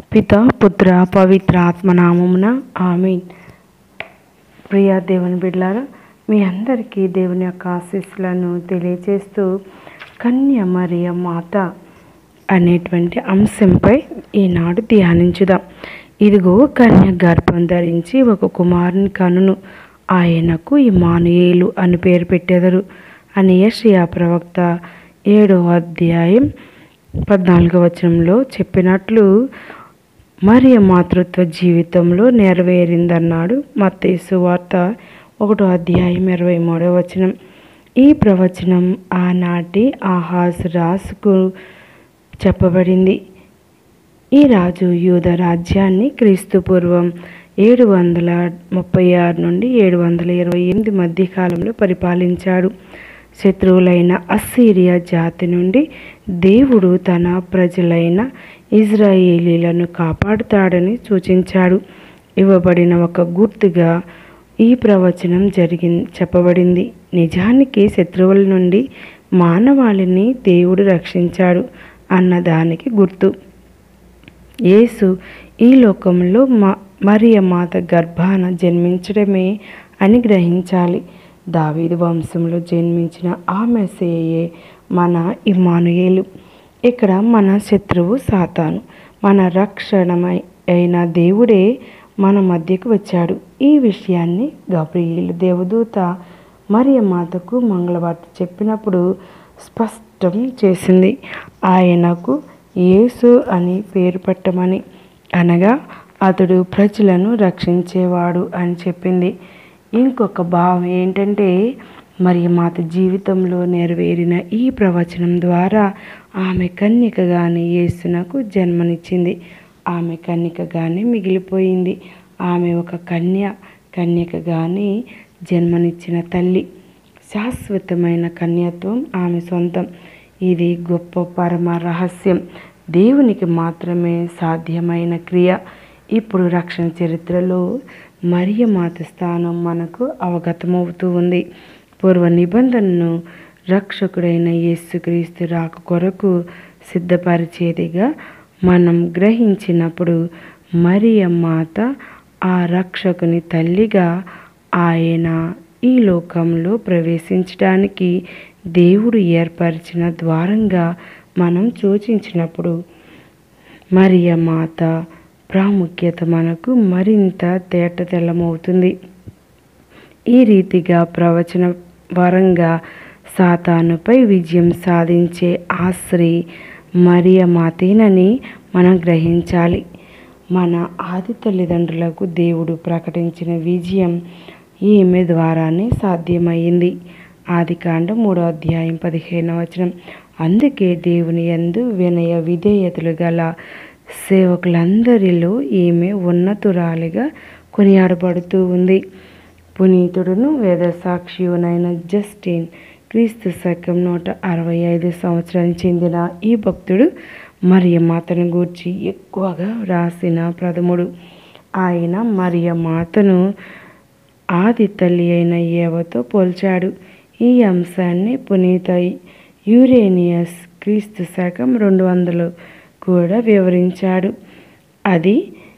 పిత పుత్ర పవిత్ర ఆత్మనామమున ఆమీన్ ప్రియ దేవుని బిడ్లారా మీ అందరికీ దేవుని యొక్క ఆశీస్సులను తెలియజేస్తూ కన్య మరియ మాత అనేటువంటి అంశంపై ఈనాడు ధ్యానించుదాం ఇదిగో కన్య గర్భం ధరించి ఒక కుమారుని కనును ఆయనకు ఇమానుయేలు అని పేరు పెట్టెదరు అని యెషయా ప్రవక్త ఏడవ అధ్యాయం పద్నాలుగవ వచనంలో చెప్పినట్లు మరియ మాతృత్వ జీవితంలో నెరవేరిందన్నాడు మత్తయి వార్త ఒకటో అధ్యాయం ఇరవై మూడవ వచనం ఈ ప్రవచనం ఆనాటి ఆహాజ్ రాసుకు చెప్పబడింది ఈ రాజు యూద రాజ్యాన్ని క్రీస్తు పూర్వం ఏడు వందల ముప్పై ఆరు నుండి ఏడు వందల ఇరవై ఎనిమిది మధ్య కాలంలో పరిపాలించాడు శత్రువులైన అస్సీరియా జాతి నుండి దేవుడు తన ప్రజలైన ఇజ్రాయేలీలను కాపాడుతాడని సూచించాడు ఇవ్వబడిన ఒక గుర్తుగా ఈ ప్రవచనం జరిగి చెప్పబడింది నిజానికి శత్రువుల నుండి మానవాళిని దేవుడు రక్షించాడు అన్నదానికి గుర్తు యేసు ఈ లోకంలో మా మరియ మాత గర్భాన జన్మించడమే అని గ్రహించాలి దావీదు వంశంలో జన్మించిన ఆ మెస్సేయే మన ఇమ్మానుయేలు ఇక్కడ మన శత్రువు సాతాను మన రక్షణమై అయిన దేవుడే మన మధ్యకు వచ్చాడు ఈ విషయాన్ని గబ్రియేలు దేవదూత మరియ మాతకు మంగళవార్త చెప్పినప్పుడు స్పష్టం చేసింది ఆయనకు యేసు అని పేరు పెట్టమని అనగా అతడు ప్రజలను రక్షించేవాడు అని చెప్పింది ఇంకొక భావం ఏంటంటే మరి మాత జీవితంలో నెరవేరిన ఈ ప్రవచనం ద్వారా ఆమె కన్యకగానే యేసునకు జన్మనిచ్చింది ఆమె కన్యకగానే మిగిలిపోయింది ఆమె ఒక కన్య కన్యకగానే జన్మనిచ్చిన తల్లి శాశ్వతమైన కన్యత్వం ఆమె సొంతం ఇది గొప్ప పరమ రహస్యం దేవునికి మాత్రమే సాధ్యమైన క్రియ ఇప్పుడు రక్షణ చరిత్రలో మరియ మాత స్థానం మనకు అవగతమవుతూ ఉంది పూర్వ నిబంధనను రక్షకుడైన యేసుక్రీస్తు రాక కొరకు సిద్ధపరిచేదిగా మనం గ్రహించినప్పుడు మరియ మాత ఆ రక్షకుని తల్లిగా ఆయన ఈ లోకంలో ప్రవేశించడానికి దేవుడు ఏర్పరిచిన ద్వారంగా మనం సూచించినప్పుడు మరియ మాత ప్రాముఖ్యత మనకు మరింత తేటతెల్లమవుతుంది ఈ రీతిగా ప్రవచన వరంగా సాతానుపై విజయం సాధించే ఆ స్త్రీ మరియ మాతేనని మనం గ్రహించాలి మన ఆది తల్లిదండ్రులకు దేవుడు ప్రకటించిన విజయం ఈమె ద్వారానే సాధ్యమైంది ఆది కాండం మూడో అధ్యాయం పదిహేనవ వచనం అందుకే దేవుని యందు వినయ విధేయతలు గల సేవకులందరిలో ఈమె ఉన్నతురాలిగా కొనియాడబడుతూ ఉంది పునీతుడును వేదసాక్షియునైన జస్టిన్ క్రీస్తు శకం నూట అరవై ఐదు సంవత్సరానికి చెందిన ఈ భక్తుడు మరియ మాతను గూర్చి ఎక్కువగా రాసిన ప్రథముడు ఆయన మరియ మాతను ఆది తల్లి అయిన ఏవతో పోల్చాడు ఈ అంశాన్ని పునీత యూరేనియస్ క్రీస్తు శకం రెండు వందలు కూడా వివరించాడు అది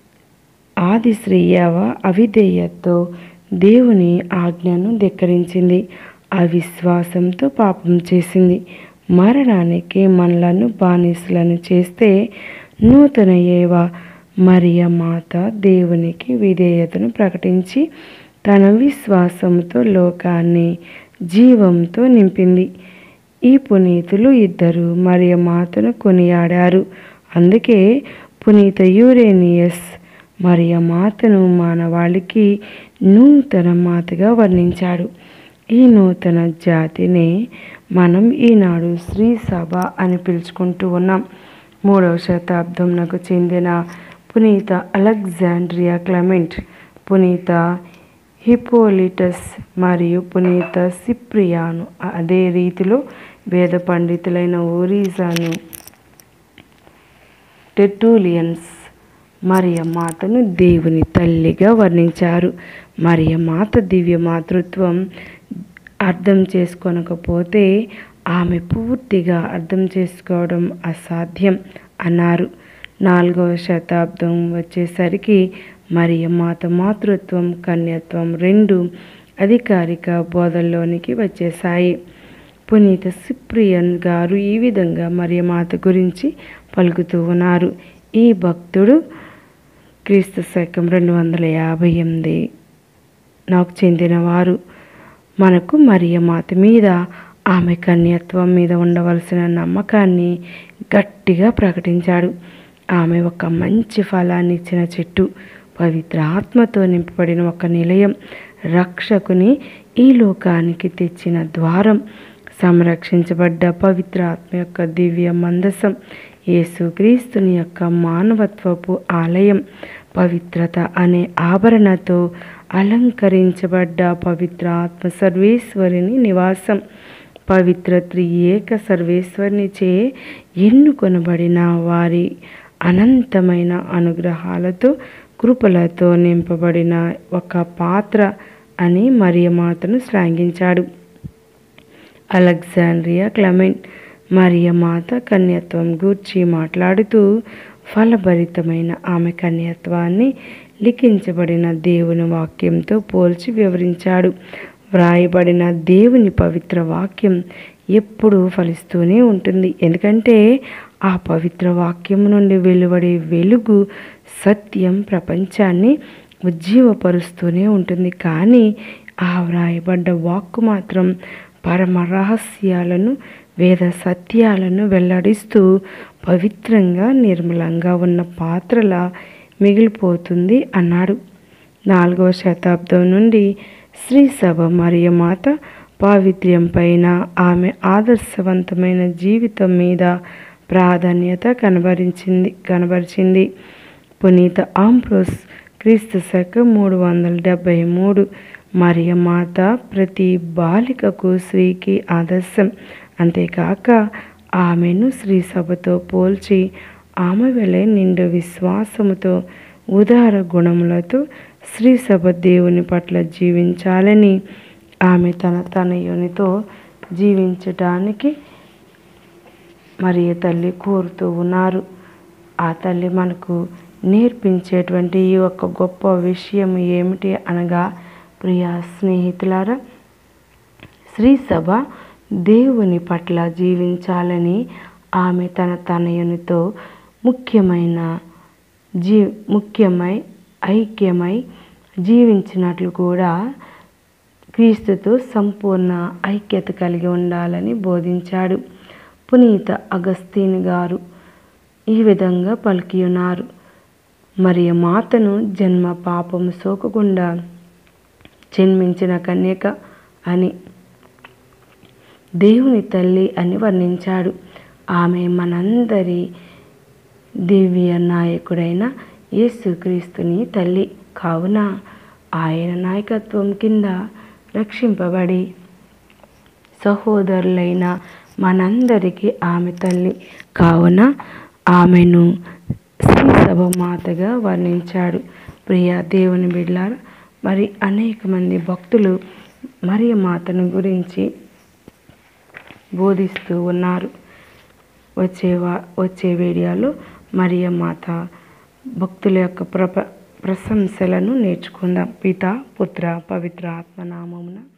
ఆది శ్రీయవ అవిధేయతతో దేవుని ఆజ్ఞను ధిక్కరించింది అవిశ్వాసంతో పాపం చేసింది మరణానికి మనలను బానిసలను చేస్తే నూతన ఏవ మరియ మాత దేవునికి విధేయతను ప్రకటించి తన విశ్వాసంతో లోకాన్ని జీవంతో నింపింది ఈ పునీతులు ఇద్దరు మరియ మాతను కొనియాడారు అందుకే పునీత యూరేనియస్ మరియ మాతను మానవాళికి నూతన మాతగా వర్ణించాడు ఈ నూతన జాతిని మనం ఈనాడు శ్రీ సభ అని పిలుచుకుంటూ ఉన్నాం మూడవ శతాబ్దంకు చెందిన పునీత అలెగ్జాండ్రియా క్లమెంట్ పునీత హిపోలిటస్ మరియు పునీత సిప్రియాను అదే రీతిలో వేద పండితులైన ఓరిజాను టెటూలియన్స్ మరియ మాతను దేవుని తల్లిగా వర్ణించారు మరియ మాత దివ్య మాతృత్వం అర్థం చేసుకొనకపోతే ఆమె పూర్తిగా అర్థం చేసుకోవడం అసాధ్యం అన్నారు నాలుగవ శతాబ్దం వచ్చేసరికి మరియ మాత మాతృత్వం కన్యత్వం రెండు అధికారిక బోధల్లోనికి వచ్చేసాయి పునీత సిప్రియన్ గారు ఈ విధంగా మరియమాత గురించి పలుకుతూ ఉన్నారు ఈ భక్తుడు క్రీస్తు శకం రెండు వందల యాభై ఎనిమిది నాకు చెందినవారు మనకు మరియమాత మీద ఆమె కన్యత్వం మీద ఉండవలసిన నమ్మకాన్ని గట్టిగా ప్రకటించాడు ఆమె ఒక మంచి ఫలాన్ని ఇచ్చిన చెట్టు పవిత్ర ఆత్మతో నింపబడిన ఒక నిలయం రక్షకుని ఈ లోకానికి తెచ్చిన ద్వారం సంరక్షించబడ్డ పవిత్ర ఆత్మ యొక్క దివ్య మందసం యేసుక్రీస్తుని యొక్క మానవత్వపు ఆలయం పవిత్రత అనే ఆభరణతో అలంకరించబడ్డ పవిత్ర ఆత్మ సర్వేశ్వరిని నివాసం పవిత్ర త్రియేక సర్వేశ్వరినిచే ఎన్నుకొనబడిన వారి అనంతమైన అనుగ్రహాలతో కృపలతో నింపబడిన ఒక పాత్ర అని మరియమాతను శ్లాఘించాడు అలెగ్జాండ్రియా క్లమెంట్ మరియమాత కన్యత్వం గూర్చి మాట్లాడుతూ ఫలభరితమైన ఆమె కన్యత్వాన్ని లిఖించబడిన దేవుని వాక్యంతో పోల్చి వివరించాడు వ్రాయబడిన దేవుని పవిత్ర వాక్యం ఎప్పుడూ ఫలిస్తూనే ఉంటుంది ఎందుకంటే ఆ పవిత్ర వాక్యం నుండి వెలువడే వెలుగు సత్యం ప్రపంచాన్ని ఉజ్జీవపరుస్తూనే ఉంటుంది కానీ ఆ వ్రాయబడ్డ వాక్కు మాత్రం పరమ రహస్యాలను వేద సత్యాలను వెల్లడిస్తూ పవిత్రంగా నిర్మలంగా ఉన్న పాత్రలా మిగిలిపోతుంది అన్నాడు నాలుగవ శతాబ్దం నుండి శ్రీ సభ మరియమాత పావిత్ర్యం పైన ఆమె ఆదర్శవంతమైన జీవితం మీద ప్రాధాన్యత కనబరించింది కనబరిచింది పునీత ఆంప్రోస్ క్రీస్తు శక మూడు వందల డెబ్భై మూడు మరియమాత ప్రతి బాలికకు స్త్రీకి ఆదర్శం అంతేకాక ఆమెను శ్రీ సభతో పోల్చి ఆమె వెలే నిండు విశ్వాసముతో ఉదార గుణములతో శ్రీ సభ దేవుని పట్ల జీవించాలని ఆమె తన తనయునితో జీవించటానికి మరియ తల్లి కోరుతూ ఉన్నారు ఆ తల్లి మనకు నేర్పించేటువంటి ఈ యొక్క గొప్ప విషయం ఏమిటి అనగా ప్రియ స్నేహితులారా శ్రీ సభ దేవుని పట్ల జీవించాలని ఆమె తన తనయునితో ముఖ్యమైన జీ ముఖ్యమై ఐక్యమై జీవించినట్లు కూడా క్రీస్తుతో సంపూర్ణ ఐక్యత కలిగి ఉండాలని బోధించాడు పునీత అగస్తీన్ గారు ఈ విధంగా పలికి ఉన్నారు మరి మాతను జన్మ పాపము సోకకుండా జన్మించిన కన్యక అని దేవుని తల్లి అని వర్ణించాడు ఆమె మనందరి దివ్య నాయకుడైన యేసుక్రీస్తుని తల్లి కావున ఆయన నాయకత్వం కింద రక్షింపబడి సహోదరులైన మనందరికీ ఆమె తల్లి కావున ఆమెను శ్రీ సభ మాతగా వర్ణించాడు ప్రియ దేవుని బిడ్లార మరి అనేక మంది భక్తులు మరియ మాతను గురించి బోధిస్తూ ఉన్నారు వచ్చే వా వచ్చే వీడియోలో మరియ మాత భక్తుల యొక్క ప్రప ప్రశంసలను నేర్చుకుందాం పిత పుత్ర పవిత్ర ఆత్మనామమున